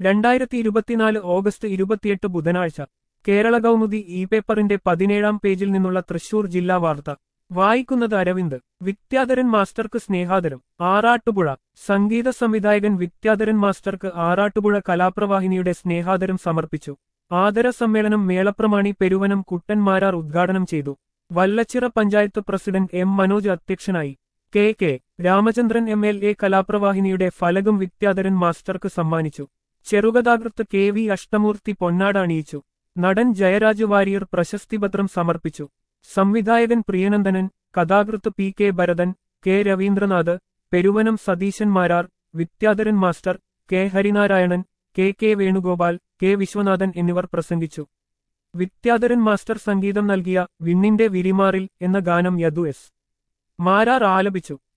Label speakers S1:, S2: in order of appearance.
S1: രണ്ടായിരത്തി ഇരുപത്തിനാല് ഓഗസ്റ്റ് ഇരുപത്തിയെട്ട് ബുധനാഴ്ച കേരള കൗമുദി ഇ പേപ്പറിന്റെ പതിനേഴാം പേജിൽ നിന്നുള്ള തൃശൂർ ജില്ലാ വാർത്ത വായിക്കുന്നത് അരവിന്ദ് വിദ്യാധരൻ മാസ്റ്റർക്ക് സ്നേഹാദരം ആറാട്ടുപുഴ സംഗീത സംവിധായകൻ വിദ്യാധരൻ മാസ്റ്റർക്ക് ആറാട്ടുപുഴ കലാപ്രവാഹിനിയുടെ സ്നേഹാദരം സമർപ്പിച്ചു ആദര സമ്മേളനം മേളപ്രമാണി പെരുവനം കുട്ടൻമാരാർ ഉദ്ഘാടനം ചെയ്തു വല്ലച്ചിറ പഞ്ചായത്ത് പ്രസിഡന്റ് എം മനോജ് അധ്യക്ഷനായി K K Ramachandran M L A കലാപ്രവാഹിനിയുടെ ഫലകം വിദ്യാധരൻ മാസ്റ്റർക്ക് സമ്മാനിച്ചു ചെറുകഥാകൃത്ത് കെ വി അഷ്ടമൂർത്തി പൊന്നാട അണിയിച്ചു നടൻ ജയരാജ് വാര്യർ പ്രശസ്തിപത്രം സമർപ്പിച്ചു സംവിധായകൻ പ്രിയനന്ദനൻ കഥാകൃത്ത് P K Bharathan K Raveendranath Peruvanam Satheesan Marar Vidyadharan master K Harinarayanan K K Venugopal K Viswanathan എന്നിവർ പ്രസംഗിച്ചു വിദ്യാധരൻ മാസ്റ്റർ സംഗീതം നൽകിയ വിണ്ണിന്റെ വിരിമാറിൽ എന്ന ഗാനം യദു എസ് മാരാർ ആലപിച്ചു